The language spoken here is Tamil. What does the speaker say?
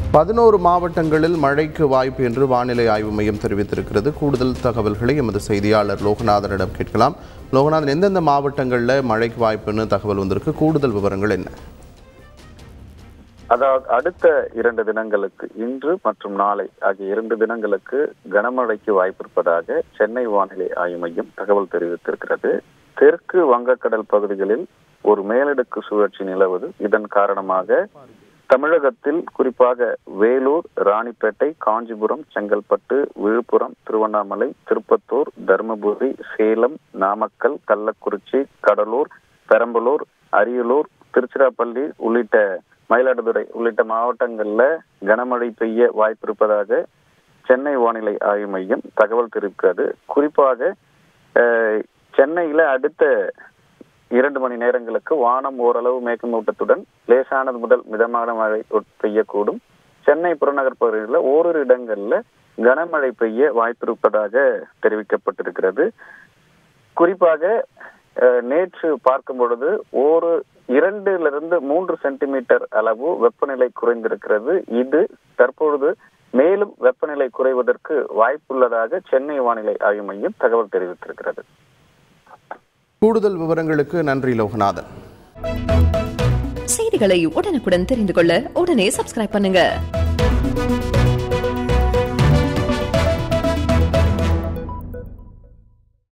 பதினோரு மாவட்டங்களில் மழைக்கு வாய்ப்பு என்று வானிலை ஆய்வு மையம் தெரிவித்திருக்கிறது கூடுதல் தகவல்களை எமது செய்தியாளர் லோகநாதனிடம் கேட்கலாம் லோகநாதன் எந்தெந்த மாவட்டங்களில் மழைக்கு வாய்ப்புன்னு தகவல் வந்திருக்கு கூடுதல் விவரங்கள் என்ன அதாவது அடுத்த இரண்டு தினங்களுக்கு இன்று மற்றும் நாளை ஆகிய இரண்டு தினங்களுக்கு கனமழைக்கு வாய்ப்பிருப்பதாக சென்னை வானிலை ஆய்வு மையம் தகவல் தெரிவித்திருக்கிறது தெற்கு வங்கக்கடல் பகுதிகளில் ஒரு மேலடுக்கு சுழற்சி நிலவுது இதன் காரணமாக தமிழகத்தில் குறிப்பாக வேலூர் ராணிப்பேட்டை காஞ்சிபுரம் செங்கல்பட்டு விழுப்புரம் திருவண்ணாமலை திருப்பத்தூர் தருமபுரி சேலம் நாமக்கல் கள்ளக்குறிச்சி கடலூர் பெரம்பலூர் அரியலூர் திருச்சிராப்பள்ளி உள்ளிட்ட மயிலாடுதுறை உள்ளிட்ட மாவட்டங்கள்ல கனமழை பெய்ய வாய்ப்பிருப்பதாக சென்னை வானிலை ஆய்வு மையம் தகவல் தெரிவிக்கிறது குறிப்பாக அஹ், சென்னையில அடுத்த இரண்டு மணி நேரங்களுக்கு வானம் ஓரளவு மேகமூட்டத்துடன் லேசானது முதல் மிதமான மழை ஒட்- பெய்யக்கூடும் சென்னை புறநகர் பகுதிகளில் ஓரிரு இடங்கள்ல கனமழை பெய்ய வாய்ப்பிருப்பதாக தெரிவிக்கப்பட்டிருக்கிறது குறிப்பாக அஹ், நேற்று பார்க்கும் பொழுது ஒரு இரண்டிலிருந்து மூன்று சென்டிமீட்டர் அளவு வெப்பநிலை குறைந்திருக்கிறது இது தற்பொழுது மேலும் வெப்பநிலை குறைவதற்கு வாய்ப்புள்ளதாக சென்னை வானிலை ஆய்வு மையம் தகவல் தெரிவித்திருக்கிறது கூடுதல் விவரங்களுக்கு நன்றி லோகநாதன் செய்திகளை உடனுக்குடன் தெரிந்து கொள்ள உடனே சப்ஸ்கிரைப் பண்ணுங்க